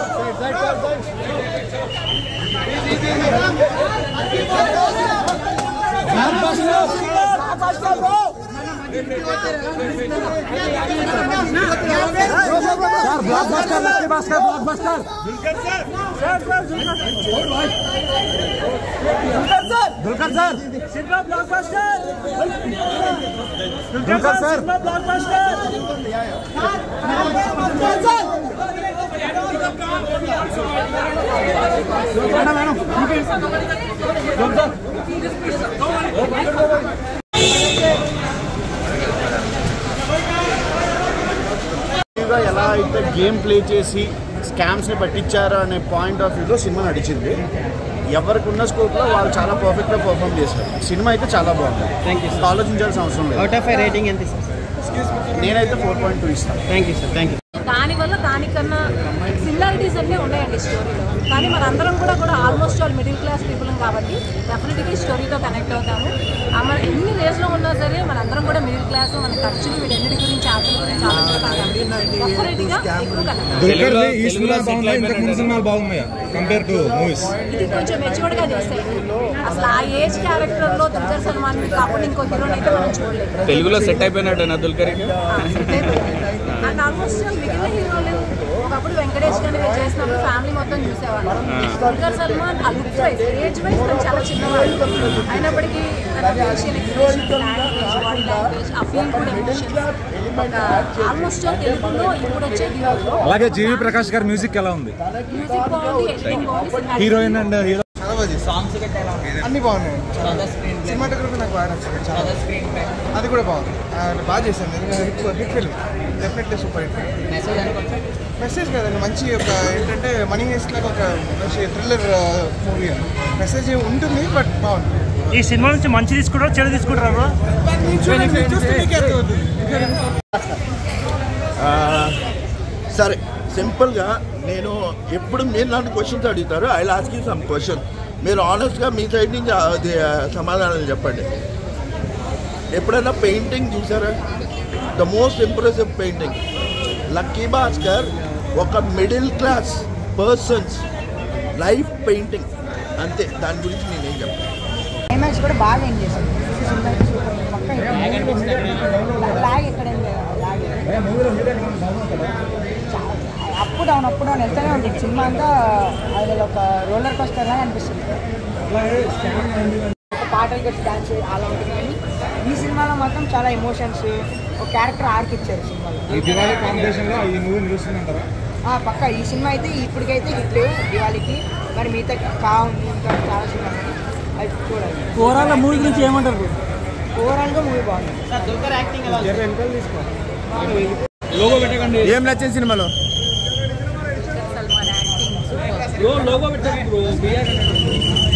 Sir blockbuster lucky Bhaskar blockbuster Dulquer sir Dulquer sir గా ఎలా అయితే గేమ్ ప్లే చేసి స్కామ్స్ని పట్టించారు అనే పాయింట్ ఆఫ్ వ్యూలో సినిమా నడిచింది ఎవరికి ఉన్న స్కోప్లో వాళ్ళు చాలా పర్ఫెక్ట్గా పర్ఫామ్ చేశారు సినిమా అయితే చాలా బాగుంది థ్యాంక్ యూ సార్ ఆలోచించాల్సిన అవసరం లేదు అవుట్ ఆఫ్ ఫైవ్ రేటింగ్ ఎంత సార్ నేనైతే ఫోర్ పాయింట్ టూ ఇస్తాను thank you sir thank you దానివల్ల దానికన్నా సిమిలారిటీస్ అన్నీ ఉన్నాయండి స్టోరీలో కానీ మనందరం కూడా కూడా almost all middle class people కాబట్టి డెఫినెట్గా ఈ స్టోరీతో కనెక్ట్ అవుతాము ఆ మన ఎన్ని రేస్లో ఉన్నా సరే మనందరం కూడా మిడిల్ క్లాస్ మన ఖర్చులు వీటన్నిటి గురించి ఆశల గురించి ఆలోచిస్తాం కాబట్టి డెఫినెట్గా ఎక్కువ కనెక్ట్ దుల్కర్ ఈ సినిమా బాగుందా ఇంతకు ముందు సినిమాలు బాగున్నాయా కంపేర్ టు మూవీస్ ఇది కొంచెం మెచ్యూర్డ్గా చేశాడు అసలు ఆ ఏజ్ క్యారెక్టర్లో దుర్గర్ సల్మాన్ కాకుండా ఇంకో హీరోని అయితే మనం చూడలేదు తెలుగులో సెట్ అయిపోయినట్టు దుల్కర్కి అండ్ ఆల్మోస్ట్ మిగిలిన హీరోలు ఒకప్పుడు వెంకటేష్ గారిని మేము చేసినప్పుడు ఫ్యామిలీ మొత్తం చూసేవాళ్ళం దుర్గర్ సల్మాన్ ఆ లుక్ వైజ్ ఏజ్ వైజ్ తను చాలా చిన్నవాడు అయినప్పటికీ తన facial expression language body language ఆ ఫీల్ కూడా ఎమోషన్స్ ఒక ఆల్మోస్ట్ తెలుగులో ఇప్పుడు వచ్చే హీరోలో అలాగే జీవి ప్రకాష్ గారి మ్యూజిక్ ఎలా ఉంది మ్యూజిక్ బాగుంది ఎడిటింగ్ బాగుంది హీరోయిన్ అండ్ హీరో అన్ని బాగున్నాయి సినిమాటోగ్రఫీ నాకు బాగా నచ్చింది చాలా అది కూడా బాగుంది ఆ, బాగా చేశాను hit hit film definitely super hit message కదండి మంచి ఒక ఏంటంటే మనీ హేస్ట్ లాగా ఒక మంచి థ్రిల్లర్ మూవీ మెసేజ్ ఉంటుంది బట్ బాగుంది ఈ సినిమా నుంచి మంచి తీసుకుంటారా చెడు తీసుకుంటారా చూస్తే మీకే అర్థమవుతుంది. సరే సింపుల్గా నేను ఎప్పుడు మీరు నన్ను క్వశ్చన్స్ అడుగుతారు I last you some question మీరు ఆనెస్ట్గా మీ సైడ్ నుంచి అది ఆ, సమాధానాలు చెప్పండి ఎప్పుడైనా పెయింటింగ్ చూసారా the most impressive painting lucky Bhaskar ఒక middle class persons life painting అంతే దాని గురించి నేనేం చెప్పాను క్లైమాక్స్ కూడా బాగా ఎండ్ చేశాను సినిమా సూపర్ పక్క లాగ్ ఎక్కడ అప్ డౌన్ అప్ డౌన్ వెళ్తూనే ఉంటుంది సినిమా అంతా అది ఒక రోలర్ కోస్టర్ లాగా అనిపిస్తుంది ఒక పాటలు కట్టి డాన్స్ అలా ఉంటుంది కానీ ఈ సినిమాలో మాత్రం చాలా ఎమోషన్స్ ఒక క్యారెక్టర్ ఆర్క్ ఇచ్చారు సినిమాలో ఈ దివాళీ కాంపిటీషన్ లో ఈ మూవీ నిలుస్తుందంటారా ఆ, పక్క ఈ సినిమా అయితే ఇప్పటికైతే హిట్ దివాళీకి మరి మిగతా కా ఉంది ఇంకా చాలా సినిమా అది చూడాలి ఓవరాల్ మూవీ గురించి ఏమంటారు ఓవరాల్గా మూవీ బాగుంది ఏం నచ్చింది సినిమాలో సల్మాన్ యాక్టింగ్ లోగో పెట్టండి బ్రో